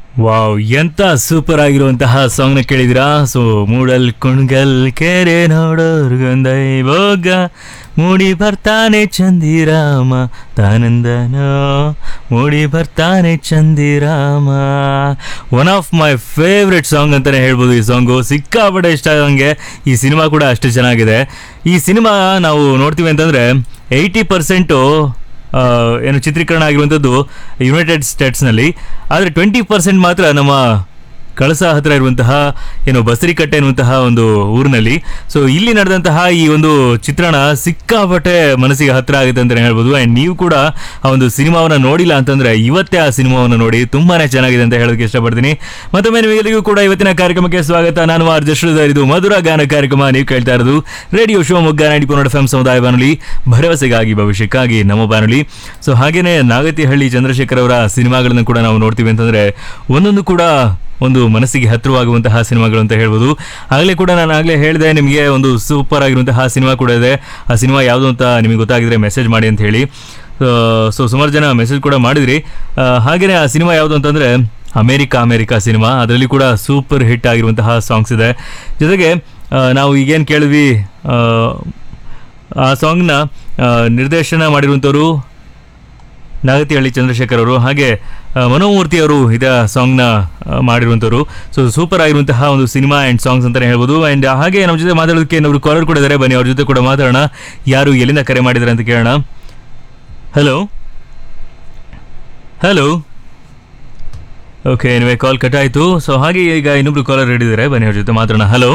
Wow ಎಂತ super ಆಗಿರುವಂತಹ song ನ ಕೇಳಿದಿರಾ ಸೊ ಮೂಡಲ್ ಕುಣ್ಗಲ್ ಕೆರೆ ನೋಡೋರ್ಗೊಂದೈ ಭೋಗ ಮೂಡಿ ಬರ್ತಾನೆ ಚಂದಿರಾಮ ತಾನಂದನ ಮೂಡಿ ಬರ್ತಾನೆ ಚಂದಿರಾಮ one of my favourite song ಅಂತಾನೆ ಹೇಳ್ಬೋದು ಈ ಸಾಂಗು ಸಿಕ್ಕಾಪಟ್ಟೆ ಇಷ್ಟ ಆಗಂಗೆ ಈ ಸಿನಿಮಾ ಕೂಡ ಅಷ್ಟು ಚೆನ್ನಾಗಿದೆ ಈ ಸಿನಿಮಾ ನಾವು ನೋಡ್ತೀವಿ ಅಂತಂದ್ರೆ ಏಯ್ಟಿ ಪರ್ಸೆಂಟು ಆ, ಏನು ಚಿತ್ರೀಕರಣ ಆಗಿರುವಂಥದ್ದು ಯುನೈಟೆಡ್ ಸ್ಟೇಟ್ಸ್ನಲ್ಲಿ ಆದರೆ ಟ್ವೆಂಟಿ ಪರ್ಸೆಂಟ್ ಮಾತ್ರ ನಮ್ಮ ಕಳಸ ಹತ್ರ ಇರುವಂತಹ ಏನು ಬಸರಿಕಟ್ಟೆ ಎನ್ನುವಂತಹ ಒಂದು ಊರಿನಲ್ಲಿ ಸೊ ಇಲ್ಲಿ ನಡೆದಂತಹ ಈ ಒಂದು ಚಿತ್ರಣ ಸಿಕ್ಕಾಪಟ್ಟೆ ಮನಸ್ಸಿಗೆ ಹತ್ರ ಆಗುತ್ತೆ ಅಂತಲೇ ಹೇಳ್ಬೋದು ಆ್ಯಂಡ್ ನೀವು ಕೂಡ ಆ ಒಂದು ಸಿನಿಮಾವನ್ನು ನೋಡಿಲ್ಲ ಅಂತಂದ್ರೆ ಇವತ್ತೇ ಆ ಸಿನಿಮಾವನ್ನು ನೋಡಿ ತುಂಬಾನೇ ಚೆನ್ನಾಗಿದೆ ಅಂತ ಹೇಳೋದಕ್ಕೆ ಇಷ್ಟಪಡ್ತೀನಿ ಮತ್ತೊಮ್ಮೆ ನಿಮಗೆಲ್ಲರಿಗೂ ಕೂಡ ಇವತ್ತಿನ ಕಾರ್ಯಕ್ರಮಕ್ಕೆ ಸ್ವಾಗತ ನಾನು ಆರ್ ಜಶ್ರೀಧರ್ ಇದು ಮಧುರ ಗಾನ ಕಾರ್ಯಕ್ರಮ ನೀವು ಕೇಳ್ತಾ ಇರೋದು radio Shivamogga ninety four F M ಸಮುದಾಯ ಬಾನುಲಿ ಭರವಸೆಗಾಗಿ ಭವಿಷ್ಯಕ್ಕಾಗಿ ನಮ್ಮ ಬಾನುಲಿ ಸೊ ಹಾಗೇನೆ ನಾಗತಿಹಳ್ಳಿ ಚಂದ್ರಶೇಖರ್ ಅವರ ಸಿನಿಮಾಗಳನ್ನು ಕೂಡ ನಾವು ನೋಡ್ತೀವಿ ಅಂತಂದ್ರೆ ಒಂದೊಂದು ಕೂಡ ಒಂದು ಮನಸ್ಸಿಗೆ ಹತ್ತಿರವಾಗುವಂತಹ ಸಿನಿಮಾಗಳು ಅಂತ ಹೇಳ್ಬೋದು ಆಗಲೇ ಕೂಡ ನಾನು ಆಗಲೇ ಹೇಳಿದೆ ನಿಮಗೆ ಒಂದು ಸೂಪರ್ ಆಗಿರುವಂತಹ ಸಿನಿಮಾ ಕೂಡ ಇದೆ ಆ ಸಿನಿಮಾ ಯಾವುದು ಅಂತ ನಿಮಗೆ ಗೊತ್ತಾಗಿದ್ರೆ ಮೆಸೇಜ್ ಮಾಡಿ ಅಂತ ಹೇಳಿ ಸೊ ಸುಮಾರು ಜನ ಮೆಸೇಜ್ ಕೂಡ ಮಾಡಿದ್ರಿ ಆ, ಹಾಗೇನೆ ಆ ಸಿನಿಮಾ ಯಾವುದು ಅಂತಂದ್ರೆ ಅಮೇರಿಕಾ ಅಮೇರಿಕಾ ಸಿನಿಮಾ ಅದರಲ್ಲಿ ಕೂಡ ಸೂಪರ್ ಹಿಟ್ ಆಗಿರುವಂತಹ ಸಾಂಗ್ಸ್ ಇದೆ ಜೊತೆಗೆ ಆ, ನಾವು ಈಗೇನು ಕೇಳಿದ್ವಿ ಆ, ಆ ಸಾಂಗ್ನ ನಿರ್ದೇಶನ ಮಾಡಿರುವಂಥವ್ರು ನಾಗತಿಹಳ್ಳಿ ಚಂದ್ರಶೇಖರ್ ಅವರು ಹಾಗೆ ಆ, ಮನೋಮೂರ್ತಿ ಅವರು ಇದ ಸಾಂಗ್ನ ಮಾಡಿರುವಂಥವ್ರು ಸೊ ಸೂಪರ್ ಆಗಿರುವಂತಹ ಒಂದು ಸಿನಿಮಾ ಆ್ಯಂಡ್ ಸಾಂಗ್ಸ್ ಅಂತಲೇ ಹೇಳ್ಬೋದು ಆ್ಯಂಡ್ ಹಾಗೆ ನಮ್ಮ ಜೊತೆ ಮಾತಾಡೋದಕ್ಕೆ ಇನ್ನೊಬ್ರು ಕಾಲರ್ ಕೂಡ ಇದ್ದಾರೆ ಬನ್ನಿ ಅವ್ರ ಜೊತೆ ಕೂಡ ಮಾತಾಡೋಣ ಯಾರು ಎಲ್ಲಿಂದ ಕರೆ ಮಾಡಿದ್ದಾರೆ ಅಂತ ಕೇಳೋಣ ಹಲೋ ಹಲೋ ಓಕೆ ನಿಮಗೆ ಕಾಲ್ ಕಟ್ ಆಯಿತು ಸೊ ಹಾಗೆ ಈಗ ಇನ್ನೊಬ್ರು ಕಾಲರ್ ಹಿಡಿದಿದ್ದಾರೆ ಬನ್ನಿ ಅವ್ರ ಜೊತೆ ಮಾತಾಡೋಣ ಹಲೋ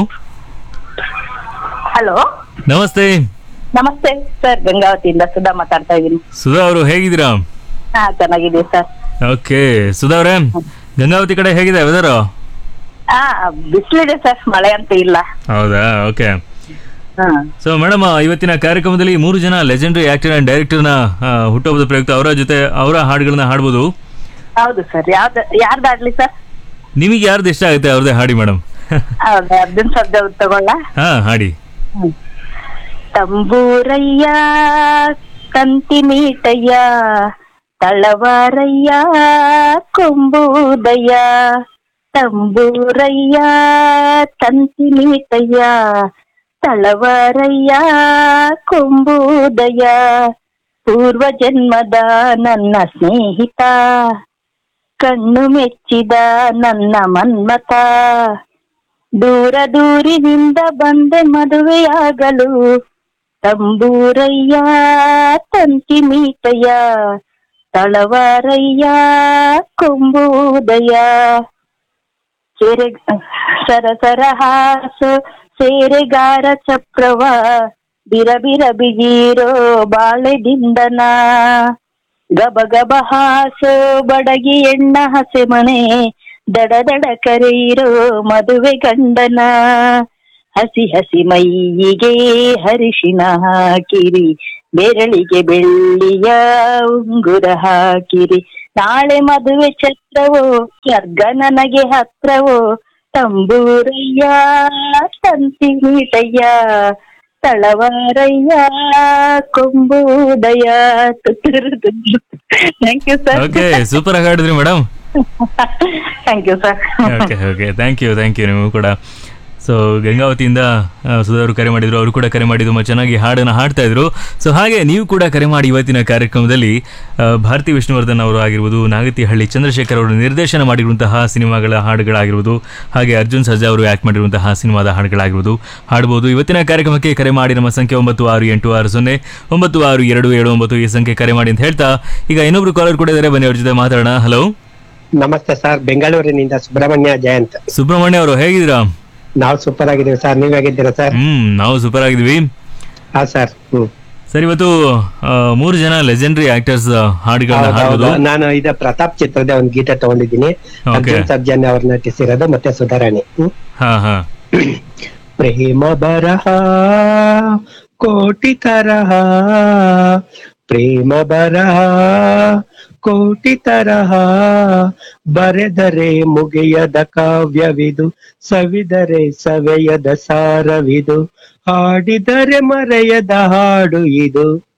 ಹಲೋ ನಮಸ್ತೆ ನಮಸ್ತೆ ಸರ್ ಗಂಗಾವತಿಯಿಂದ ಸುಧಾ ಮಾತಾಡ್ತಾ ಇದ್ದೀನಿ ಸುಧಾ ಅವರು ಹೇಗಿದ್ದೀರಾ ಹಾ ಚೆನ್ನಾಗಿದ್ದೀವಿ ಸರ್ ಓಕೆ ಸುಧಾ ಅವರೇ ಗಂಗಾವತಿ ಕಡೆ ಹೇಗಿದೆ ವೆದರ್ ಹಾ ಬಿಸಿಲಿದೆ ಸರ್ ಮಳೆ ಅಂತ ಇಲ್ಲ ಹೌದಾ ಓಕೆ ಹಾ ಸೊ ಮೇಡಮ್ ಇವತ್ತಿನ ಕಾರ್ಯಕ್ರಮದಲ್ಲಿ ಮೂರು ಜನ ಲೆಜೆಂಡರಿ ಆಕ್ಟರ್ ಅಂಡ್ ಡೈರೆಕ್ಟರ್ನ ಹುಟ್ಟುಹಬ್ಬದ ಪ್ರಯುಕ್ತ ಅವರ ಜೊತೆ ಅವರ ಹಾಡುಗಳನ್ನ ಹಾಡ್ಬೋದು ಹೌದು ಸರ್ ಯಾವ್ದು ಯಾರ್ದಾಡ್ಲಿ ಸರ್ ನಿಮಗೆ ಯಾರ್ದು ಇಷ್ಟ ಆಗುತ್ತೆ ಅವ್ರದ್ದೇ ಹಾಡಿ ಮೇಡಮ್ ಹೌದಾ ಅರ್ಜುನ್ ಸರ್ಜಾ ತಗೊಳ್ಳ ಹಾ ಹಾಡಿ ತಂಬೂರಯ್ಯ ಕಂತಿ ಮೀಟಯ್ಯ ತಳವಾರಯ್ಯ ಕೊಂಬುದಯ್ಯ ತಂಬೂರಯ್ಯ ತಂತಿ ಮೀಟಯ್ಯ ತಳವಾರಯ್ಯ ಕೊಂಬುದಯ್ಯ ಪೂರ್ವ ಜನ್ಮದ ನನ್ನ ಸ್ನೇಹಿತ ಕಣ್ಣು ಮೆಚ್ಚಿದ ನನ್ನ ಮನ್ಮತ ದೂರ ದೂರಿನಿಂದ ಬಂದೆ ಮದುವೆಯಾಗಲು ತಂಬೂರಯ್ಯ ತಂತಿ ಮೀಟಯ್ಯ ತಳವಾರಯ್ಯ ಕೊಂಬುದಯ್ಯ ಸೇರೆ ಸರಸರ ಹಾಸ ಸೇರೆಗಾರ ಚಪ್ರವ ಬಿರ ಬಿರ ಬಿಗೀರೋ ಬಾಳೆ ದಿಂಡನ ಗಬ ಗಬ ಹಾಸೋ ಬಡಗಿ ಎಣ್ಣ ಹಸೆ ಮನೆ ದಡ ದಡ ಕರೆಯಿರೋ ಮದುವೆ ಗಂಡನ ಹಸಿ ಹಸಿ ಮೈಯಿಗೆ ಹರಿಶಿನ ಹಾಕಿರಿ ಬೆರಳಿಗೆ ಬೆಳ್ಳಿಯ ಉಂಗುರ ಹಾಕಿರಿ ನಾಳೆ ಮದುವೆ ಛತ್ರವೋ ಸ್ವರ್ಗ ನನಗೆ ಹತ್ರವೋ ತಂಬೂರಯ್ಯ ತಂತಿ ಮೀಟಯ್ಯ ತಳವಾರಯ್ಯ ಕೊಂಬುದಯ thank you sir okay super ಆಗಿ ಹಾಡಿದ್ರಿ madam thank you sir okay okay thank you thank you ನೀವು ಕೂಡ ಸೊ ಗಂಗಾವತಿಯಿಂದ ಆ, ಸುಧಾ ಅವರು ಕರೆ ಮಾಡಿದ್ರು ಅವರು ಕೂಡ ಕರೆ ಮಾಡಿ ತುಂಬ ಚೆನ್ನಾಗಿ ಹಾಡನ್ನು ಹಾಡ್ತಾ ಇದ್ರು ಸೊ ಹಾಗೆ ನೀವು ಕೂಡ ಕರೆ ಮಾಡಿ ಇವತ್ತಿನ ಕಾರ್ಯಕ್ರಮದಲ್ಲಿ ಆ, ಭಾರತಿ ವಿಷ್ಣುವರ್ಧನ್ ಅವರು ಆಗಿರ್ಬೋದು ನಾಗತಿಹಳ್ಳಿ ಚಂದ್ರಶೇಖರ್ ಅವರು ನಿರ್ದೇಶನ ಮಾಡಿರುವಂತಹ ಸಿನಿಮಾಗಳ ಹಾಡುಗಳಾಗಿರ್ಬೋದು ಹಾಗೆ ಅರ್ಜುನ್ ಸರ್ಜಾ ಅವರು ಆ್ಯಕ್ಟ್ ಮಾಡಿರುವಂತಹ ಸಿನಿಮಾದ ಹಾಡುಗಳಾಗಿರ್ಬೋದು ಹಾಡ್ಬೋದು ಇವತ್ತಿನ ಕಾರ್ಯಕ್ರಮಕ್ಕೆ ಕರೆ ಮಾಡಿ ನಮ್ಮ ಸಂಖ್ಯೆ ಒಂಬತ್ತು ಆರು ಎಂಟು ಆರು ಸೊನ್ನೆ ಒಂಬತ್ತು ಆರು ಎರಡು ಏಳು ಒಂಬತ್ತು ಈ ಸಂಖ್ಯೆ ಕರೆ ಮಾಡಿ ಅಂತ ಹೇಳ್ತಾ ಈಗ ಇನ್ನೊಬ್ರು ಕಾಲರ್ ಕೂಡ ಇದ್ದಾರೆ ಬನ್ನಿ ಅವ್ರ ಜೊತೆ ಮಾತಾಡೋಣ ಹಲೋ ನಮಸ್ತೆ ಸರ್ ಬೆಂಗಳೂರಿನಿಂದ ಸುಬ್ರಹ್ಮಣ್ಯ ಜಯಂತ್ ಸುಬ್ರಹ್ಮಣ್ಯ ಅವರು ಹೇಗಿದ್ದೀರಾ ನಾವು ಸೂಪರ್ ಆಗಿದ್ದೀವಿ ಸರ್ ನೀವ್ ಹೇಗಿದ್ದೀರಾ ಸರ್ ಹ್ಮ್ ನಾವು ಸೂಪರ್ ಆಗಿದ್ವಿ ಹಾ ಸರ್ ಹ್ಮ್ ಸರ್ ಇವತ್ತು ಆ, ಮೂರು ಜನ ಲೆಜೆಂಡರಿ ಆಕ್ಟರ್ಸ್ ಹಾಡುಗಳನ್ನ ಹೌದು, ಹಾಡೋದು ಹೌದು. ನಾನು ಇದ ಪ್ರತಾಪ್ ಚಿತ್ರದ ಒಂದು ಗೀತೆ ತಗೊಂಡಿದ್ದೀನಿ Okay. ಅರ್ಜುನ್ ಸರ್ಜನ್ ಅವ್ರು ನಟಿಸಿರೋದು ಮತ್ತೆ ಸುಧಾರಾಣಿ ಹ್ಮ್. ಹಾ ಹಾ ಪ್ರೇಮ ಬರಹ ಕೋಟಿ ತರಹ ಪ್ರೇಮ ಬರಹ ಕೋಟಿ ತರಹ ಬರೆದರೆ ಮುಗಿಯದ ಕಾವ್ಯವಿದು ಸವಿದರೆ ಸವೆಯದ ಸಾರವಿದು ಹಾಡಿದರೆ ಮರೆಯದ ಹಾಡು ಇದು